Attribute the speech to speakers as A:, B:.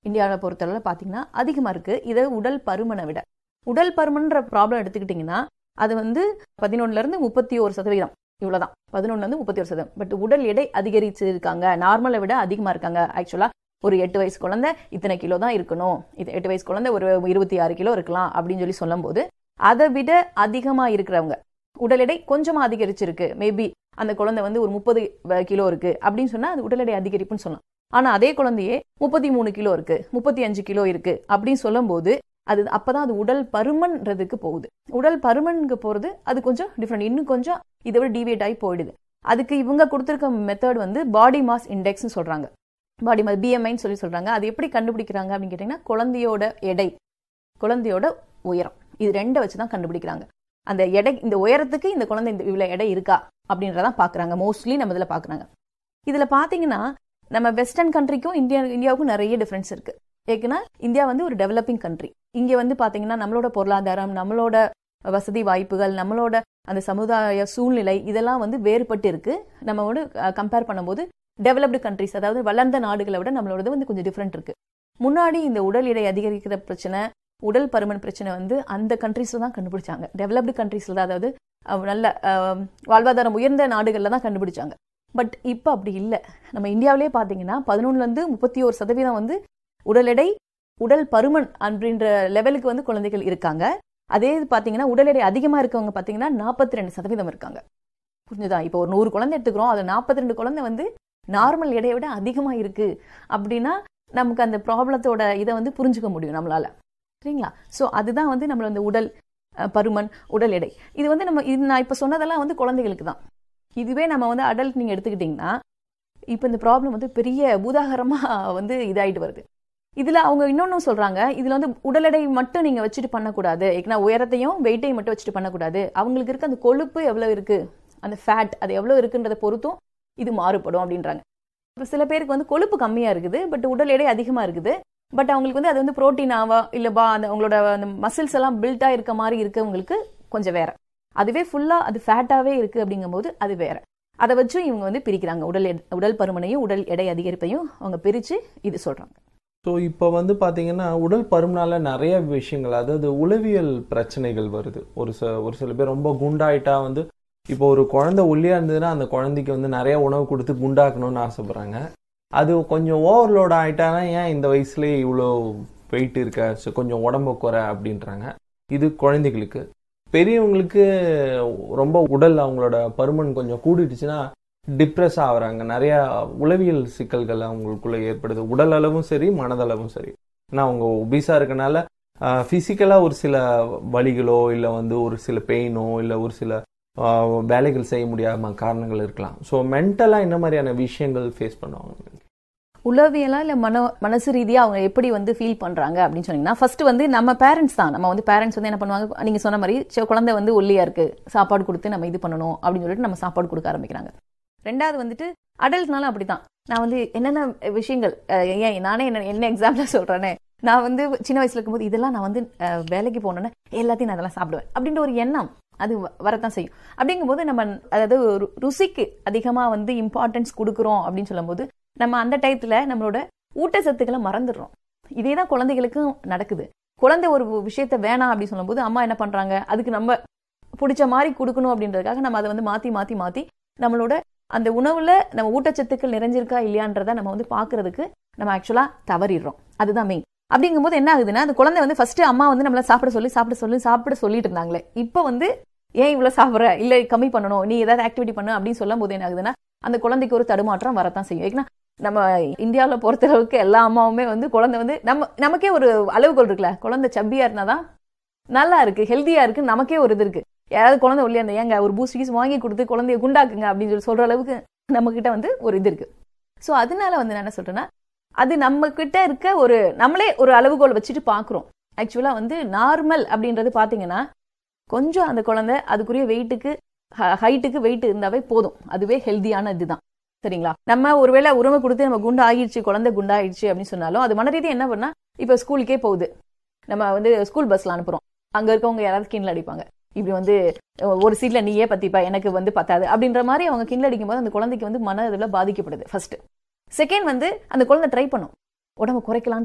A: இந்தியாவை பொறுத்தளவு பார்த்தீங்கன்னா அதிகமாக இருக்குது இது உடல் பருமனை விட உடல் பருமன்ற ப்ராப்ளம் எடுத்துக்கிட்டிங்கன்னா அது வந்து பதினொன்னுலேருந்து முப்பத்தி ஒரு சதவீதம் இவ்வளோதான் பதினொன்றுலேருந்து முப்பத்தி ஒரு சதவீதம் பட் உடல் எடை அதிகரிச்சு இருக்காங்க நார்மலை விட அதிகமாக இருக்காங்க ஆக்சுவலாக ஒரு எட்டு வயசு குழந்தை இத்தனை கிலோ தான் இருக்கணும் இது எட்டு வயசு குழந்தை ஒரு இருபத்தி ஆறு கிலோ இருக்கலாம் அப்படின்னு சொல்லி சொல்லும்போது அதை விட அதிகமாக இருக்கிறவங்க உடல் எடை கொஞ்சமாக அதிகரிச்சிருக்கு மேபி அந்த குழந்தை வந்து ஒரு முப்பது கிலோ இருக்கு அப்படின்னு சொன்னா அது உடல் எடை அதிகரிப்புன்னு சொல்லலாம் ஆனா அதே குழந்தையே முப்பத்தி மூணு கிலோ இருக்கு முப்பத்தி அஞ்சு கிலோ இருக்கு அப்படின்னு சொல்லும்போது அது அப்பதான் அது உடல் பருமன்றதுக்கு போகுது உடல் பருமனுக்கு போறது அது கொஞ்சம் டிஃப்ரெண்ட் இன்னும் கொஞ்சம் இதை விட டிவியேட் ஆகி போயிடுது அதுக்கு இவங்க கொடுத்துருக்க மெத்தட் வந்து பாடி மாஸ் இண்டெக்ஸ்னு சொல்றாங்க பாடி மாஸ் பிஎம்ஐன்னு சொல்லி சொல்றாங்க அது எப்படி கண்டுபிடிக்கிறாங்க அப்படின்னு கேட்டீங்கன்னா குழந்தையோட எடை குழந்தையோட உயரம் இது ரெண்டை வச்சு தான் கண்டுபிடிக்கிறாங்க அந்த எடை இந்த உயரத்துக்கு இந்த குழந்தை இந்த இவ்வளோ எடை இருக்கா அப்படின்றதான் பார்க்குறாங்க மோஸ்ட்லி நம்ம இதில் பார்க்குறாங்க இதில் பார்த்தீங்கன்னா நம்ம வெஸ்டர்ன் கண்ட்ரிக்கும் இந்தியா இந்தியாவுக்கும் நிறைய டிஃப்ரென்ஸ் இருக்கு ஏன்னா இந்தியா வந்து ஒரு டெவலப்பிங் கண்ட்ரி இங்கே வந்து பார்த்தீங்கன்னா நம்மளோட பொருளாதாரம் நம்மளோட வசதி வாய்ப்புகள் நம்மளோட அந்த சமுதாய சூழ்நிலை இதெல்லாம் வந்து வேறுபட்டு இருக்கு நம்மளோட கம்பேர் பண்ணும்போது டெவலப்டு கண்ட்ரிஸ் அதாவது வளர்ந்த நாடுகளை விட நம்மளோடது வந்து கொஞ்சம் டிஃப்ரெண்ட் இருக்கு முன்னாடி இந்த உடல் எடை அதிகரிக்கிற பிரச்சனை உடல் பருமன் பிரச்சனை வந்து அந்த கண்ட்ரீஸ்ல தான் கண்டுபிடிச்சாங்க டெவலப்டு கண்ட்ரீஸ்ல தான் அதாவது நல்ல வாழ்வாதாரம் உயர்ந்த நாடுகளில் தான் கண்டுபிடிச்சாங்க பட் இப்போ அப்படி இல்லை நம்ம இந்தியாவிலே பார்த்தீங்கன்னா பதினொன்னுலேருந்து முப்பத்தி ஒரு சதவீதம் வந்து உடல் எடை உடல் பருமன் அப்படின்ற லெவலுக்கு வந்து குழந்தைகள் இருக்காங்க அதே பார்த்தீங்கன்னா உடல் எடை அதிகமாக இருக்கவங்க பார்த்தீங்கன்னா நாற்பத்தி ரெண்டு சதவீதம் இருக்காங்க புரிஞ்சுதா இப்போ ஒரு நூறு குழந்தை எடுத்துக்கிறோம் அது நாற்பத்தி ரெண்டு குழந்தை வந்து நார்மல் எடையை விட அதிகமாக இருக்கு அப்படின்னா நமக்கு அந்த ப்ராப்ளத்தோட இதை வந்து புரிஞ்சுக்க முடியும் நம்மளால சரிங்களா ஸோ அதுதான் வந்து நம்மள அந்த உடல் பருமன் உடல் எடை இது வந்து நம்ம இது நான் இப்போ சொன்னதெல்லாம் வந்து குழந்தைகளுக்கு தான் இதுவே நம்ம வந்து அடல்ட் நீங்கள் எடுத்துக்கிட்டிங்கன்னா இப்போ இந்த ப்ராப்ளம் வந்து பெரிய பூதாகரமாக வந்து இதாகிட்டு வருது இதில் அவங்க இன்னொன்றும் சொல்கிறாங்க இதில் வந்து உடல் எடை மட்டும் நீங்கள் வச்சுட்டு பண்ணக்கூடாது ஏன்னா உயரத்தையும் வெயிட்டையும் மட்டும் வச்சுட்டு பண்ணக்கூடாது அவங்களுக்கு இருக்க அந்த கொழுப்பு எவ்வளோ இருக்குது அந்த ஃபேட் அது எவ்வளோ இருக்குன்றதை பொறுத்தும் இது மாறுபடும் அப்படின்றாங்க இப்போ சில பேருக்கு வந்து கொழுப்பு கம்மியாக இருக்குது பட் உடல் எடை அதிகமாக இருக்குது பட் அவங்களுக்கு வந்து அது வந்து ப்ரோட்டீனாவா இல்லை பா அந்த அவங்களோட அந்த மசில்ஸ் எல்லாம் பில்ட்டாக இருக்க மாதிரி இருக்கவங்களுக்கு கொஞ்சம் வேற அதுவே ஃபுல்லாக அது ஃபேட்டாகவே இருக்குது அப்படிங்கும்போது அது வேற அதை வச்சும் இவங்க வந்து பிரிக்கிறாங்க உடல் உடல் பருமனையும் உடல் எடை அதிகரிப்பையும் அவங்க பிரித்து இது சொல்கிறாங்க
B: ஸோ இப்போ வந்து பார்த்தீங்கன்னா உடல் பருமனால நிறைய விஷயங்கள் அதாவது உளவியல் பிரச்சனைகள் வருது ஒரு ச ஒரு சில பேர் ரொம்ப குண்டாயிட்டா வந்து இப்போ ஒரு குழந்தை ஒல்லியா இருந்ததுன்னா அந்த குழந்தைக்கு வந்து நிறைய உணவு கொடுத்து குண்டாக்கணும்னு ஆசைப்படுறாங்க அது கொஞ்சம் ஓவர்லோட் ஆயிட்டானா ஏன் இந்த வயசுலேயே இவ்வளோ வெயிட் இருக்க ஸோ கொஞ்சம் உடம்பு குறை அப்படின்றாங்க இது குழந்தைகளுக்கு பெரியவங்களுக்கு ரொம்ப உடல் அவங்களோட பருமன் கொஞ்சம் கூடிடுச்சுன்னா டிப்ரெஸ் ஆகுறாங்க நிறைய உளவியல் சிக்கல்கள் அவங்களுக்குள்ள ஏற்படுது உடல் அளவும் சரி மனதளவும் சரி ஏன்னா அவங்க ஒபிஸா இருக்கனால ஃபிசிக்கலாக ஒரு சில வலிகளோ இல்லை வந்து ஒரு சில பெயினோ இல்லை ஒரு சில வேலைகள் செய்ய முடியாம காரணங்கள் இருக்கலாம் ஸோ மென்டலாக என்ன மாதிரியான விஷயங்கள் ஃபேஸ் பண்ணுவாங்க
A: உளவியலா இல்லை மன மனசு ரீதியாக அவங்க எப்படி வந்து ஃபீல் பண்ணுறாங்க அப்படின்னு சொன்னீங்கன்னா ஃபர்ஸ்ட் வந்து நம்ம பேரண்ட்ஸ் தான் நம்ம வந்து பேரண்ட்ஸ் வந்து என்ன பண்ணுவாங்க நீங்கள் சொன்ன மாதிரி குழந்தை வந்து ஒல்லியா இருக்கு சாப்பாடு கொடுத்து நம்ம இது பண்ணணும் அப்படின்னு சொல்லிட்டு நம்ம சாப்பாடு கொடுக்க ஆரம்பிக்கிறாங்க ரெண்டாவது வந்துட்டு அடல்ட்னாலும் அப்படிதான் நான் வந்து என்னென்ன விஷயங்கள் ஏன் நானே என்ன என்ன எக்ஸாம்பிளாக சொல்கிறேனே நான் வந்து சின்ன வயசுல இருக்கும்போது இதெல்லாம் நான் வந்து வேலைக்கு போனோன்னே எல்லாத்தையும் நான் அதெல்லாம் சாப்பிடுவேன் அப்படின்ற ஒரு எண்ணம் அது வரத்தான் செய்யும் அப்படிங்கும்போது நம்ம அதாவது ருசிக்கு அதிகமாக வந்து இம்பார்ட்டன்ஸ் கொடுக்குறோம் அப்படின்னு சொல்லும்போது நம்ம அந்த டயத்தில் நம்மளோட ஊட்டச்சத்துக்களை மறந்துடுறோம் இதே தான் குழந்தைகளுக்கும் நடக்குது குழந்தை ஒரு விஷயத்த வேணாம் அப்படின்னு சொல்லும்போது அம்மா என்ன பண்ணுறாங்க அதுக்கு நம்ம பிடிச்ச மாதிரி கொடுக்கணும் அப்படின்றதுக்காக நம்ம அதை வந்து மாற்றி மாற்றி மாற்றி நம்மளோட அந்த உணவுல நம்ம ஊட்டச்சத்துக்கள் நிறைஞ்சிருக்கா இல்லையான்றத நம்ம வந்து பாக்குறதுக்கு நம்ம ஆக்சுவலா தவறிடுறோம் அதுதான் மெயின் அப்படிங்கும்போது என்ன ஆகுதுன்னா அந்த குழந்தை வந்து ஃபர்ஸ்ட் அம்மா வந்து நம்மள சாப்பிட சொல்லி சாப்பிட சொல்லி சாப்பிட சொல்லிட்டு இருந்தாங்களே இப்போ வந்து ஏன் இவ்வளவு சாப்பிட்ற இல்ல கம்மி பண்ணணும் நீ ஏதாவது ஆக்டிவிட்டி பண்ணு அப்படின்னு சொல்லும் போது என்ன ஆகுதுன்னா அந்த குழந்தைக்கு ஒரு தடுமாற்றம் வரத்தான் செய்யும் ஏன்னா நம்ம இந்தியாவில் பொறுத்தளவுக்கு எல்லா அம்மாவுமே வந்து குழந்தை வந்து நம்ம நமக்கே ஒரு அளவுகோல் இருக்குல்ல குழந்தை சப்பியா இருந்தாதான் நல்லா இருக்கு ஹெல்த்தியா இருக்கு நமக்கே ஒரு இது இருக்கு யாராவது குழந்தை ஒல்லியா இருந்தா ஏங்க ஒரு பூஸ்ட் கீஸ் வாங்கி கொடுத்து குழந்தைய குண்டாக்குங்க அப்படின்னு சொல்லி சொல்ற அளவுக்கு நம்ம கிட்ட வந்து ஒரு இது இருக்கு ஸோ அதனால வந்து நான் என்ன சொல்றேன்னா அது நம்ம கிட்ட இருக்க ஒரு நம்மளே ஒரு அளவுகோல் வச்சுட்டு பாக்குறோம் ஆக்சுவலா வந்து நார்மல் அப்படின்றது பாத்தீங்கன்னா கொஞ்சம் அந்த குழந்தை அதுக்குரிய வெயிட்டுக்கு ஹைட்டுக்கு வெயிட் இருந்தாவே போதும் அதுவே ஹெல்த்தியான இதுதான் சரிங்களா நம்ம ஒருவேளை உரிமை கொடுத்து நம்ம குண்டா ஆகிடுச்சு குழந்தை குண்டாயிடுச்சு அப்படின்னு சொன்னாலும் அது மன ரீதியாக என்ன பண்ணா இப்ப ஸ்கூலுக்கே போகுது நம்ம வந்து ஸ்கூல் பஸ்ல அனுப்புறோம் அங்க இருக்கவங்க யாராவது கிண்ணில் அடிப்பாங்க இப்படி வந்து ஒரு சீட்ல நீயே பத்திப்பா எனக்கு வந்து பத்தாது அப்படின்ற மாதிரி அவங்க கிண்டல் அடிக்கும் போது அந்த குழந்தைக்கு வந்து மன இதில் பாதிக்கப்படுது ஃபர்ஸ்ட் செகண்ட் வந்து அந்த குழந்தை ட்ரை பண்ணும் உடம்பு குறைக்கலாம்னு